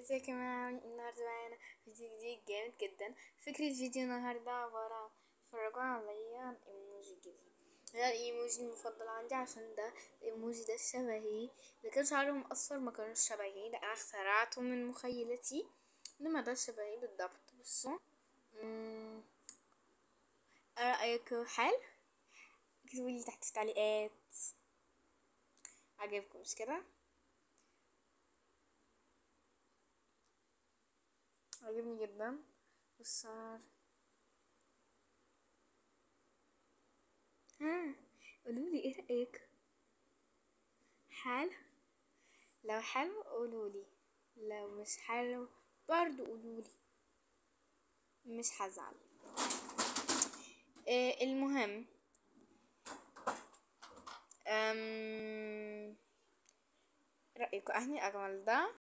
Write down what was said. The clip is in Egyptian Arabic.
ازيكم يا جماعة النهاردة معانا فيديو جديد جامد جدا فكرة الفيديو النهاردة عبارة عن اتفرجوا عليا عن ايموجي جديد ده الايموجي المفضل عندي عشان ده الايموجي ده شبهي اذا كان شعرهم اصفر ما كانوش شبهي ده انا اخترعته من مخيلتي انما ده شبهي بالضبط بصوا ايه رأيكم حلو اكتبولي تحت في التعليقات عجبكم مش كده عجبني جدا والشعر ها قولولي ايه رأيك حلو لو حلو قولولي لو مش حلو برضو قولولي مش هزعل إيه المهم أم... رأيكم أهني أجمل ده